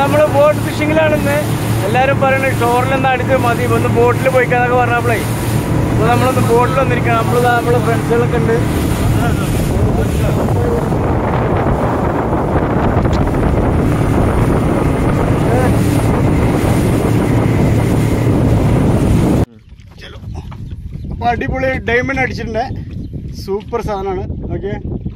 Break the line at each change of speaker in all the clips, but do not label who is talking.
നമ്മൾ ബോട്ട് ഫിഷിങ്ങിലാണെന്ന് എല്ലാവരും പറയുന്നത് ഷോറിലൊന്ന് അടിച്ച് മതി ഒന്ന് ബോട്ടിൽ പോയിക്കാന്നൊക്കെ പറഞ്ഞപ്പോഴേ അപ്പോൾ നമ്മളൊന്ന് ബോട്ടിൽ വന്നിരിക്കണം നമ്മൾ നമ്മളെ ഫ്രണ്ട്സുകളൊക്കെ ഉണ്ട്
അപ്പോൾ അടിപൊളി ഡയമണ്ട് അടിച്ചിട്ടുണ്ട് സൂപ്പർ സാധനമാണ് ഓക്കെ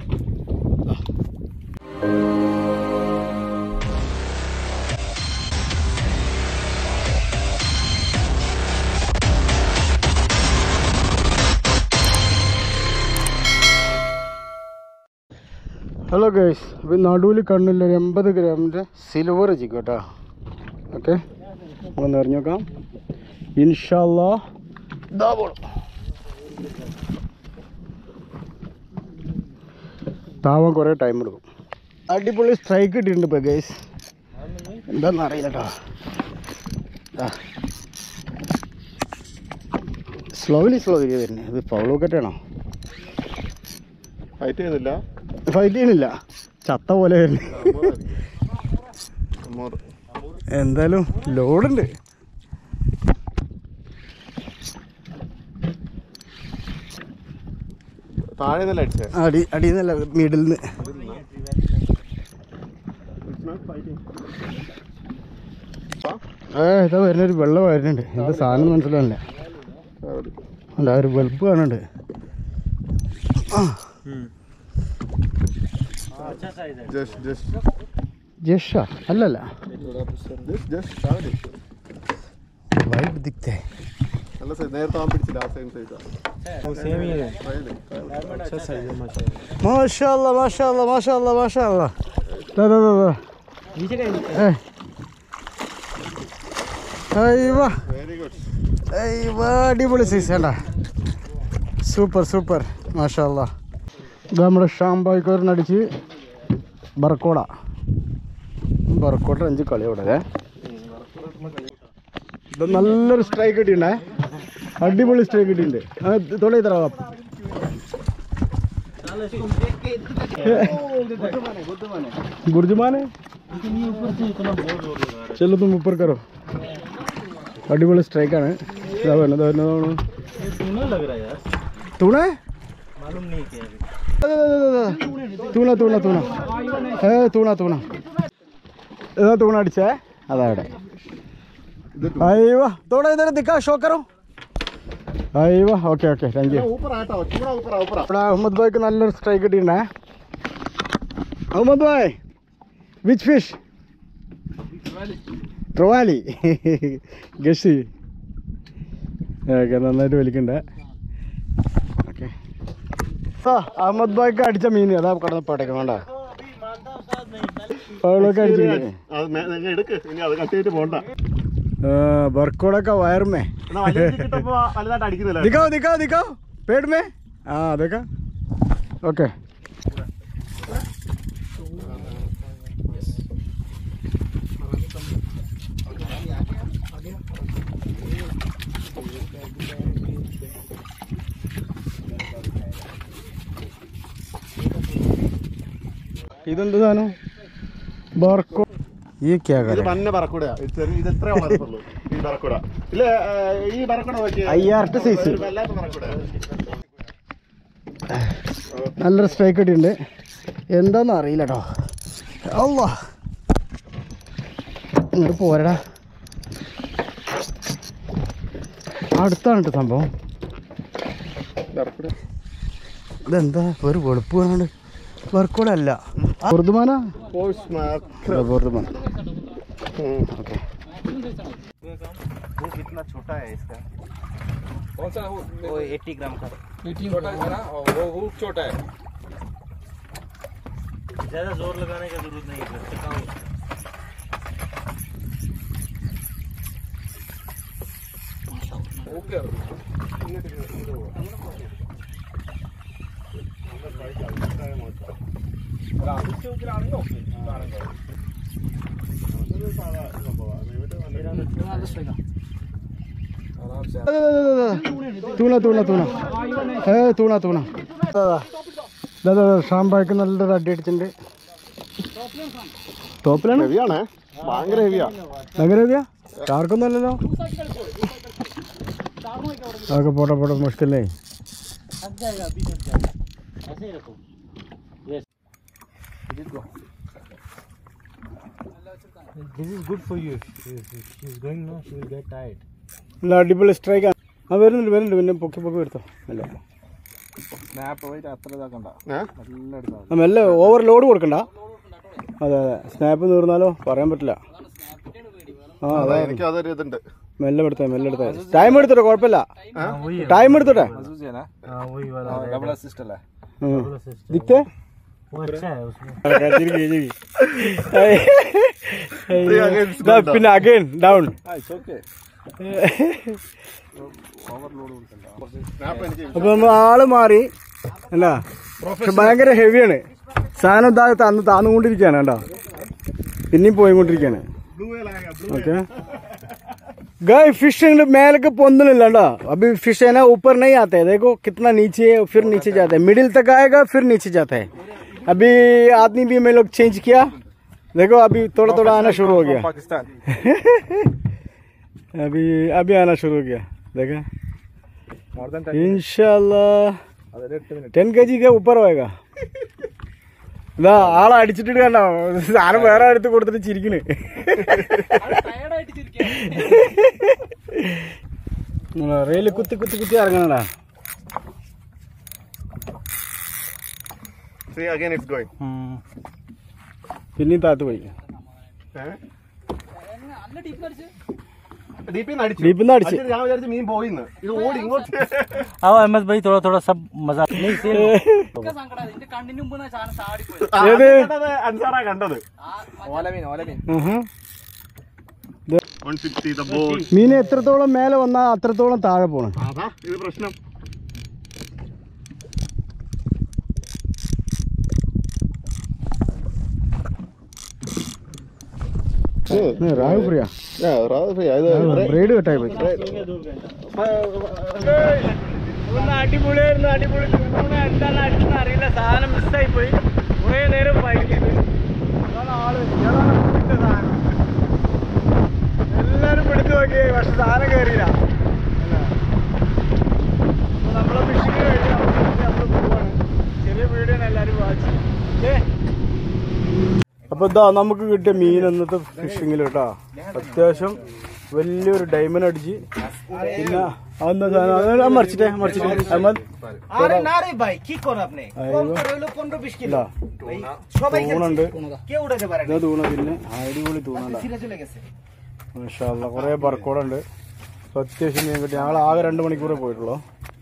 ഹലോ ഗൈസ് അപ്പോൾ നടുവിൽ കണ്ണില്ല ഒരു എൺപത് ഗ്രാമിൻ്റെ സിൽവർ ചിക്കും കേട്ടോ ഓക്കെ നമുക്കൊന്ന് എറിഞ്ഞു നോക്കാം ഇൻഷാല്ലാ ഇതാ പോണം താവാൻ കുറേ ടൈം എടുക്കും അടിപൊളി സ്ട്രൈക്ക് ഇട്ടിട്ടുണ്ട് ഇപ്പോൾ ഗൈസ് എന്താണെന്ന് അറിയില്ല കേട്ടോ സ്ലോലി സ്ലോലി വരുന്നത് ഇത് ഫൗൾ ആണോ
ഫൈറ്റ് ചെയ്യുന്നില്ല
ഫൈറ്റ് ചെയ്യണില്ല ചത്ത പോലെ വരുന്നത് എന്തായാലും ലോഡുണ്ട്
താഴെ നിന്നല്ല അടിച്ചേ
അടി അടിയെന്നല്ല മിഡിൽ നിന്ന് ഏ ഇതാ വരുന്നൊരു വെള്ളം വരുന്നുണ്ട് എന്താ സാധനം മനസ്സിലാവില്ല അല്ല ഒരു വെളുപ്പ് കാണുന്നുണ്ട്
ജസ്റ്റ് ജസ്റ്റ്
ജഷ അല്ലല്ല
ജസ്റ്റ് ജസ്റ്റ് താഴെ
വൈബ് ദിക്തേ
നല്ല സൈഡ് നേരത്തെ ആ പിടിച്ചില്ല ആ സെയിം സൈഡാ
മാഷാല്ല മാഷാല്ല മാഷാല്ല മാഷാല്ല ദാ ദാ ദാ ദാ ഏ അയ്യവാ
വെരി ഗുഡ്
അയ്യവാ അടിപൊളി സൈസ് വേണ്ട സൂപ്പർ സൂപ്പർ മാഷാല്ല ഇത് നമ്മുടെ ഷാംബായിക്കോറിനടിച്ച് ബർക്കോട ബർക്കോട്ട അഞ്ച് കളി അവിടെ ഇത് നല്ലൊരു സ്ട്രൈക്ക് കിട്ടിയിട്ടുണ്ടേ അടിപൊളി സ്ട്രൈക്ക് കിട്ടിയിട്ടുണ്ട് ആ, തൊടേ തരാം गुर्जमान है चलो तुम ऊपर करो അടിപൊളി സ്ട്രൈക്കാണ് ഇതാ വരുന്നത് ഇതാ വരുന്നത് തൂണ തൂണ തൂണ തൂണ ഏ തൂണ തൂണ ഇതാ തൂണ അടിച്ചേ അതാ അവിടെ അയ്യോ തോടെ ഇതേ ദിക്കാ ഷോ കറോ അയ്യോ ഓക്കെ ഓക്കെ താങ്ക് യു
ऊपर आटा पूरा ऊपर ऊपर
ഇവിടെ അഹമ്മദ് ഭായിക്ക് നല്ലൊരു സ്ട്രൈക്ക് കിട്ടിയിട്ടുണ്ടേ അഹമ്മദ് ഭായ് വിച്ച് ഫിഷ് ട്രോവാലി ഗഷി ഓക്കെ നന്നായിട്ട് വലിക്കണ്ടേ ഓക്കെ ആ അഹമ്മദ് ഭായിക്ക് അടിച്ച മീൻ അതാ കടന്ന് പടക്കം വേണ്ട അവളൊക്കെ അടിച്ചിട്ടുണ്ട്
അത് മേ- നിങ്ങൾ എടുക്ക് ഇനി അത് കട്ട് ചെയ്തിട്ട് പോണ്ട
ബർക്കോടൊക്കെ വയറുമേ
എന്നാ വലിയ കിട്ടപ്പോ വലുതായിട്ട് അടിക്കുന്നില്ല
दिखाओ दिखाओ दिखाओ पेट में हाँ देखा ओके ഇതെന്ത് സാധനം ബർക്കോ ഈ ക്യാ
ഇത്
കര
മഞ്ഞ പറക്കൂടയാ ഇത് ചെറിയ ഇത് എത്ര വളർത്തുള്ളൂ ഈ പറക്കൂട ഇല്ല ആ, ഈ പറക്കൂട നോക്കിയേ
അയ്യാറട്ട് സൈസ്
ഒരു വല്ലാത്ത പറക്കൂട
നല്ലൊരു സ്ട്രൈക്ക് കിട്ടിയിട്ടുണ്ട് എന്താന്ന് അറിയില്ല കേട്ടോ അല്ലാ ഇങ്ങോട്ട് പോരടാ അടുത്താണ് കേട്ടോ സംഭവം
പറക്കൂട
ഇതെന്താ ഒരു വെളുപ്പ് കാണാണ്ട് വർക്കോടെ അല്ല ബുർദുമാനാ
പോസ്റ്റ് മാർക്ക്
ബുർദുമാൻ ഓക്കെ
वो कितना छोटा है इसका वो 80 ग्राम का
छोटा है ना और वो वो छोटा है
ज्यादा जोर लगाने का जरूरत नहीं है टिकाऊ
ओके
തൂണ തൂണ തൂണ ഏ തൂണ തൂണ ഷാമ്പായ്ക്ക് നല്ലൊരു അടി അടിച്ചിട്ടുണ്ട് ടോപ്പിലാണ്
ഹെവിയാണേ ഭയങ്കര ഹെവിയാ
ഭയങ്കര ഹെവിയാ ഷാർക്കൊന്നും അല്ലല്ലോ അതൊക്കെ പോട്ടെ പോട്ടെ മുഷ്കില്ലേ നല്ല അടിപൊളി സ്ട്രൈക്ക് ആ വരുന്നുണ്ട് വരുന്നുണ്ട് പിന്നെ പൊക്കി പൊക്കി എടുത്തോ അല്ല
സ്നാപ്പ് പോയിട്ട് അത്ര ഇതാക്കണ്ട
ഏഹ്
നല്ല എടുത്താൽ
ആ മെല്ലെ ഓവർ ലോഡ് കൊടുക്കണ്ട അതെ അതെ സ്നാപ്പ് തീർന്നാലോ പറയാൻ പറ്റില്ല ആ അതെ
എനിക്ക് അതൊരു ഇതുണ്ട്
മെല്ലെ എടുത്തേ മെല്ലെ എടുത്തേ ടൈം എടുത്തോട്ടെ കുഴപ്പമില്ല ടൈം എടുത്തോട്ടെ
സൂചിയാണ് ഡബിൾ അസിസ്റ്റ് അല്ലേ
हम्म। दिखते हैं? दा- പിന്നെ അഗൈൻ ഡൗൺ
ഓക്കെ
സ്നാപ്പ് എനിക്ക്
അപ്പൊ നമ്മൾ ആള് മാറി അല്ല പക്ഷെ ഭയങ്കര ഹെവിയാണ് സാധനം ഇതാ തന്ന് താന്നുകൊണ്ടിരിക്കുകയാണ് കേട്ടോ പിന്നെയും പോയിക്കൊണ്ടിരിക്കുകയാണ് ഓക്കെ गाय फिश मेल के पोंदने लो अभी फिश है ना ऊपर नहीं आते हैं देखो कितना नीचे है फिर नीचे जाता है मिडिल तक आएगा फिर नीचे जाता है अभी आदमी भी मैं लोग चेंज किया देखो अभी थोड़ा थोड़ा आना शुरू हो गया
പാകിസ്ഥാൻ
अभी अभी आना शुरू हो गया देखा
മോർ ദാൻ
इंशाल्लाह
അതൊരു എട്ട് മിനിറ്റ്
ടെൻ കെ ജി ഒക്കെ ഉപ്പർ പോയേക്കാ ഇതാ ആളെ അടിച്ചിട്ട് കണ്ടോ സാധനം വേറെ അടുത്ത് കൊടുത്തിട്ട് ചിരിക്കണ് റെയില് കുത്തി കുത്തി കുത്തി ഇറങ്ങണടാ
See, again it's going.
പിന്നെയും താത്ത് പോയി
ഏഹ്? ഡീപ്പിന്ന് അടിച്ചു.
ഡീപ്പിന്ന് അടിച്ച്.
അടിച്ചിട്ട് ഞാൻ വിചാരിച്ചു മീൻ പോയിന്ന് ഇത് ഓടി ഇങ്ങോട്ട്
आओ अहमद भाई थोड़ा थोड़ा सब मजा नहीं से
ആ,
ഏത്?
കണ്ടത് അൻസാറാ കണ്ടത്
ഓലമീൻ ഓലമീൻ
ആഹാ.
160 the boat
മീൻ എത്രത്തോളം മേലെ വന്നാൽ അത്രത്തോളം താഴെ പോണം
അതാ ഇത് പ്രശ്നം
രാഹു പ്രിയ ബ്രേഡ് കെട്ടായി പോയി ഒന്ന് അടിപൊളിയായിരുന്നു അടിപൊളി തൂണ എന്താണ് അടിച്ചെന്ന് അറിയില്ല സാധനം മിസ്സായി പോയി കുറേ നേരം ഫൈറ്റ് ചെയ്ത് അതാണ് ആള് ഇയാളാണ് പിടിച്ച സാധനം എല്ലാരും പിടിച്ചു നോക്കി പക്ഷെ സാധനം കയറിയില്ല നമ്മളെ ഫിഷിങ് കഴിഞ്ഞ് നമ്മൾ പോവാണ് ചെറിയ വീഡിയോ എല്ലാരും വാച്ച് അപ്പൊ ഇതാ നമുക്ക് കിട്ടിയ മീൻ ഇന്നത്തെ ഫിഷിങ്ങിൽ കേട്ടോ അത്യാവശ്യം വലിയൊരു ഡയമണ്ട് അടിച്ച് പിന്നെ അതെന്താ സാധനം അത് മറിച്ചിട്ടേ മറിച്ചിട്ട് അഹമ്മദ്
আরে না রে ভাই কি কর আপনি
আরে
কম
বাহ।
করে হইলো পনেরো বিশ কিলো
ഇതാ
ভাই, সবাই
തൂണുണ്ട്
কেউ উঠাতে পারে না
ഇതാ തൂണ പിന്നെ അടിപൊളി തൂണുണ്ട്
ছিঁড়ে ചলে গেছে
മാഷാല്ല കുറേ ബർക്കോടുണ്ട് അപ്പൊ അത്യാവശ്യം മീൻ കിട്ടി ഞങ്ങൾ ആകെ രണ്ട് മണിക്കൂറേ പോയിട്ടുള്ളൂ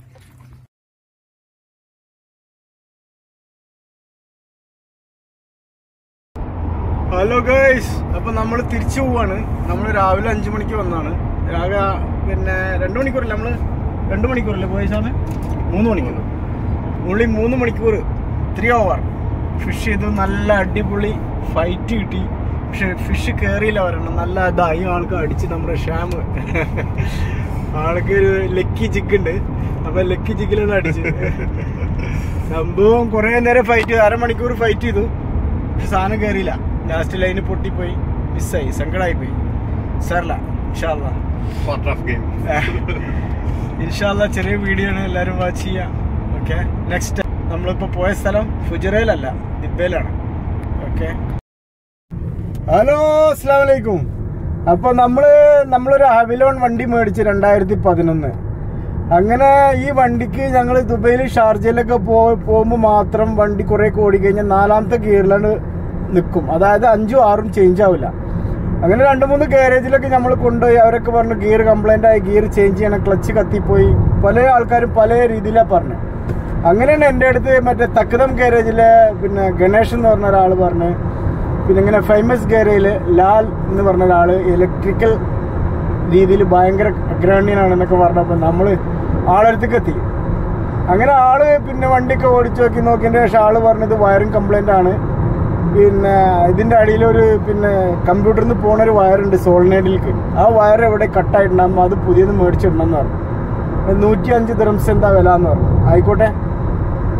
ഹലോ ഗൈസ് അപ്പൊ നമ്മൾ തിരിച്ചു പോവാണ് നമ്മൾ രാവിലെ അഞ്ചു മണിക്ക് വന്നാണ് രാവിലെ പിന്നെ രണ്ട് മണിക്കൂറല്ലേ നമ്മള് രണ്ട് മണിക്കൂറല്ലേ പോയ സമയം മൂന്ന് മണിക്കൂർ ഉള്ളി മൂന്ന് മണിക്കൂർ ത്രീ ഓവർ ഫിഷ് ചെയ്തു നല്ല അടിപൊളി ഫൈറ്റ് കിട്ടി പക്ഷെ ഫിഷ് കയറിയില്ല പറയണം നല്ല ഇതായി ആൾക്ക് അടിച്ച് നമ്മുടെ ഷാമ് ആൾക്ക് ഒരു ലക്കി ചിക്ക് ഉണ്ട് അപ്പൊ ലക്കി ചിക്കിലാണ് അടിച്ച് സംഭവം കുറെ നേരം ഫൈറ്റ് ചെയ്തു അരമണിക്കൂർ ഫൈറ്റ് ചെയ്തു പക്ഷെ സാധനം കയറിയില്ല ലാസ്റ്റ് ലൈന് പൊട്ടിപ്പോയി മിസ്സായി സങ്കടമായി പോയി സാറല്ല ഇൻഷാല്ല
പാർട്ട് ഓഫ് ഗെയിം
ഇൻഷാല്ല ചെറിയ വീഡിയോ ആണ് എല്ലാവരും വാച്ച് ചെയ്യാം ഓക്കെ നെക്സ്റ്റ് നമ്മളിപ്പോൾ പോയ സ്ഥലം ഫുജറയിലല്ല ദിബയിലാണ് ഓക്കെ ഹലോ അസ്സാം വലൈക്കും അപ്പൊ നമ്മള് നമ്മളൊരു അവിലോൺ വണ്ടി മേടിച്ച് രണ്ടായിരത്തി പതിനൊന്ന് അങ്ങനെ ഈ വണ്ടിക്ക് ഞങ്ങൾ ദുബൈയിൽ ഷാർജയിലൊക്കെ പോ പോകുമ്പോൾ മാത്രം വണ്ടി കുറെ ഓടി കഴിഞ്ഞാൽ നാലാമത്തെ ഗിയറിലാണ് നിൽക്കും അതായത് അഞ്ചും ആറും ചേഞ്ച് ആവില്ല അങ്ങനെ രണ്ട് മൂന്ന് ഗാരേജിലൊക്കെ നമ്മൾ കൊണ്ടുപോയി അവരൊക്കെ പറഞ്ഞു ഗിയർ കംപ്ലൈന്റ് ആയി ഗിയർ ചേഞ്ച് ചെയ്യണം ക്ലച്ച് കത്തിപ്പോയി പല ആൾക്കാരും പല രീതിയിലാണ് പറഞ്ഞു അങ്ങനെയാണ് എൻ്റെ അടുത്ത് മറ്റേ തക്കതം ഗാരേജിലെ പിന്നെ ഗണേഷ് എന്ന് പറഞ്ഞ ഒരാൾ പറഞ്ഞു പിന്നെ ഇങ്ങനെ ഫേമസ് ഗാരേജില് ലാൽ എന്ന് പറഞ്ഞ ഒരാള് ഇലക്ട്രിക്കൽ രീതിയിൽ ഭയങ്കര അഗ്രാണ്യനാണെന്നൊക്കെ പറഞ്ഞപ്പോൾ നമ്മൾ ആളടുത്തേക്ക് എത്തി അങ്ങനെ ആള് പിന്നെ വണ്ടിയൊക്കെ ഓടിച്ചു നോക്കി നോക്കിയതിന്റെ ശേഷം ആള് പറഞ്ഞത് വയറിംഗ് കംപ്ലൈന്റ് ആണ് പിന്നെ ഇതിന്റെ അടിയിൽ ഒരു പിന്നെ കമ്പ്യൂട്ടറിൽ നിന്ന് പോണ ഒരു വയറുണ്ട് സോളിനൈഡിലേക്ക് ആ വയർ എവിടെ കട്ടായിട്ടുണ്ടാകും അത് പുതിയത് മേടിച്ചിടണം എന്ന് പറഞ്ഞു നൂറ്റി അഞ്ച് ദിറംസ് എന്താ വില എന്ന് പറഞ്ഞു ആയിക്കോട്ടെ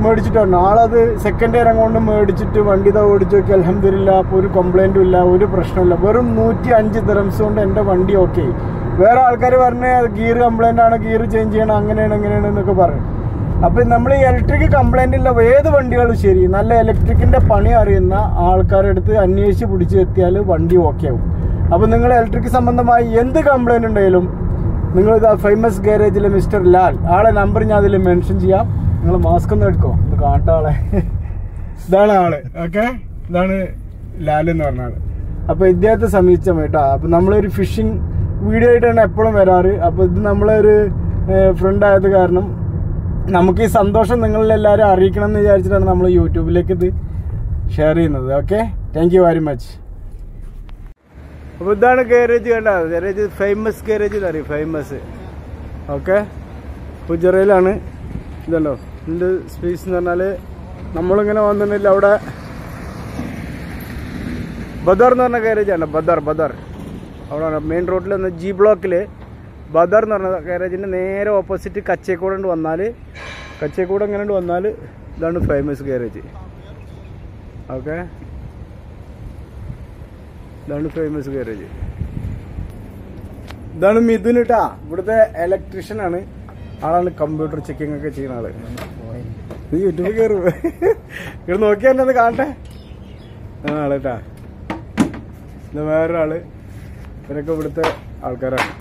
മേടിച്ചിട്ട് വരണം ആളത് സെക്കൻഡ് ഇയർ അങ്ങോട്ട് മേടിച്ചിട്ട് വണ്ടി ഇതാ ഓടിച്ചു നോക്കി അലഹമില്ല അപ്പോൾ ഒരു കംപ്ലൈൻറ്റും ഇല്ല ഒരു പ്രശ്നമില്ല വെറും നൂറ്റി അഞ്ച് ദിറംസ് കൊണ്ട് എൻ്റെ വണ്ടി ഓക്കെ വേറെ ആൾക്കാർ പറഞ്ഞ് ഗിയർ കംപ്ലൈൻ്റ് ആണ് ഗിയർ ചേഞ്ച് ചെയ്യണം അങ്ങനെയാണ് അങ്ങനെയാണ് എന്നൊക്കെ പറയും അപ്പം നമ്മൾ ഈ ഇലക്ട്രിക് കംപ്ലൈൻ്റ് ഉള്ള ഏത് വണ്ടികളും ശരി നല്ല ഇലക്ട്രിക്കിൻ്റെ പണി അറിയുന്ന ആൾക്കാരുടെ അടുത്ത് അന്വേഷിച്ച് പിടിച്ച് എത്തിയാൽ വണ്ടി ഓക്കെ ആവും അപ്പം നിങ്ങൾ ഇലക്ട്രിക് സംബന്ധമായി എന്ത് കംപ്ലൈൻറ്റ് ഉണ്ടെങ്കിലും നിങ്ങൾ ഇതാ ഫേമസ് ഗാരേജിലെ മിസ്റ്റർ ലാൽ ആളെ നമ്പർ ഞാൻ അതിൽ മെൻഷൻ ചെയ്യാം നിങ്ങൾ മാസ്ക് ഒന്ന് എടുക്കോ ഒന്ന് കാട്ട ആളെ ഇതാണ് ആള് ഓക്കെ ഇതാണ് ലാൽ എന്ന് പറഞ്ഞ ആള് അപ്പൊ ഇദ്ദേഹത്തെ സമീപിച്ചാൽ കേട്ടോ അപ്പൊ നമ്മളൊരു ഫിഷിംഗ് വീഡിയോ ആയിട്ടാണ് എപ്പോഴും വരാറ് അപ്പൊ ഇത് നമ്മളൊരു ഫ്രണ്ട് ആയത് കാരണം നമുക്ക് ഈ സന്തോഷം നിങ്ങളിൽ എല്ലാവരും അറിയിക്കണം എന്ന് വിചാരിച്ചിട്ടാണ് നമ്മൾ യൂട്യൂബിലേക്ക് ഇത് ഷെയർ ചെയ്യുന്നത് okay thank you very much അപ്പോൾ ഇതാണ് ഗാരേജ് കണ്ട ഗാരേജ് ഫേമസ് ഗാരേജ് എന്ന് പറയും ഫേമസ് ഓക്കെ പുജറയിലാണ് ഇതുണ്ടോ ഇതിൻ്റെ സ്പേസ് എന്ന് പറഞ്ഞാൽ നമ്മളിങ്ങനെ വന്നിട്ടില്ല അവിടെ ബദർ എന്ന് പറഞ്ഞ ഗാരേജാണ് ബദർ ബദർ അവിടെ മെയിൻ റോഡിൽ വന്ന ജി ബ്ലോക്കിൽ ബദർ എന്ന് പറഞ്ഞ ഗാരേജിൻ്റെ നേരെ ഓപ്പോസിറ്റ് കച്ചേക്കൂടെ കൊണ്ട് വന്നാൽ കച്ചേക്കൂടെ ഇങ്ങനെ കൊണ്ട് വന്നാൽ ഇതാണ് ഫേമസ് ഗാരേജ് ഓക്കെ ഇതാണ് ഫേമസ് ഗാരേജ് ഇതാണ് മിഥുൻ കേട്ടാ ഇവിടുത്തെ ഇലക്ട്രീഷ്യൻ ആണ് ആളാണ് കമ്പ്യൂട്ടർ ചെക്കിംഗ് ഒക്കെ ചെയ്യുന്ന ആള് നീ യൂട്യൂബിൽ കയറും ഇവിടെ നോക്കി തന്നെ ഒന്ന് കാണട്ടെ ആ ആള് കേട്ടാ ഇത് വേറൊരാള് ഇവരൊക്കെ ഇവിടുത്തെ ആൾക്കാരാണ്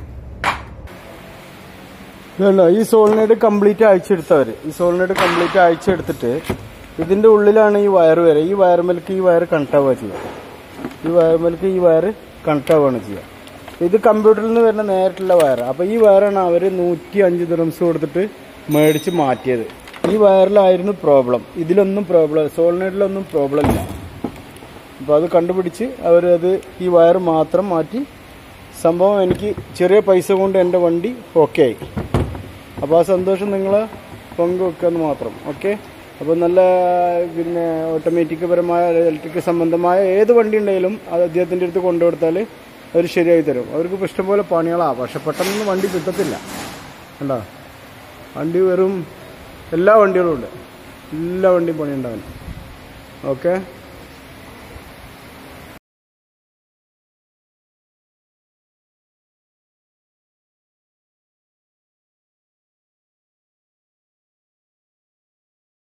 ഇതല്ലോ ഈ സോളിനേഡ് കംപ്ലീറ്റ് അയച്ചെടുത്തവര് ഈ സോളിനേഡ് കംപ്ലീറ്റ് അയച്ചെടുത്തിട്ട് ഇതിന്റെ ഉള്ളിലാണ് ഈ വയർ വരെ ഈ വയർമേലേക്ക് ഈ വയർ കണക്ട് ആവുക ചെയ്യുക ഈ വയർമേലേക്ക് ഈ വയർ കണക്ട് ആവുകയാണ് ചെയ്യുക ഇത് കമ്പ്യൂട്ടറിൽ നിന്ന് വരുന്ന നേരിട്ടുള്ള വയർ അപ്പൊ ഈ വയറാണ് അവർ നൂറ്റി അഞ്ച് ദിറംസ് കൊടുത്തിട്ട് മേടിച്ച് മാറ്റിയത് ഈ വയറിലായിരുന്നു പ്രോബ്ലം ഇതിലൊന്നും പ്രോബ്ലം സോളിനേഡിലൊന്നും പ്രോബ്ലം ഇല്ല അപ്പോൾ അത് കണ്ടുപിടിച്ച് അവരത് ഈ വയർ മാത്രം മാറ്റി സംഭവം എനിക്ക് ചെറിയ പൈസ കൊണ്ട് എൻ്റെ വണ്ടി ഓക്കെ ആയി അപ്പോൾ ആ സന്തോഷം നിങ്ങൾ പങ്കുവെക്കാന്ന് മാത്രം ഓക്കെ അപ്പോൾ നല്ല പിന്നെ ഓട്ടോമാറ്റിക് പരമായ ഇലക്ട്രിക് സംബന്ധമായ ഏത് വണ്ടി ഉണ്ടെങ്കിലും അത് അദ്ദേഹത്തിൻ്റെ അടുത്ത് കൊണ്ടുകൊടുത്താൽ അവർ ശരിയായി തരും അവർക്ക് ഇപ്പോൾ ഇഷ്ടംപോലെ പണികളാണ് പക്ഷെ പെട്ടെന്നൊന്നും വണ്ടി കിട്ടത്തില്ല കണ്ടോ വണ്ടി വെറും എല്ലാ വണ്ടികളും ഉണ്ട് എല്ലാ വണ്ടിയും പണി ഉണ്ടാവും ഓക്കെ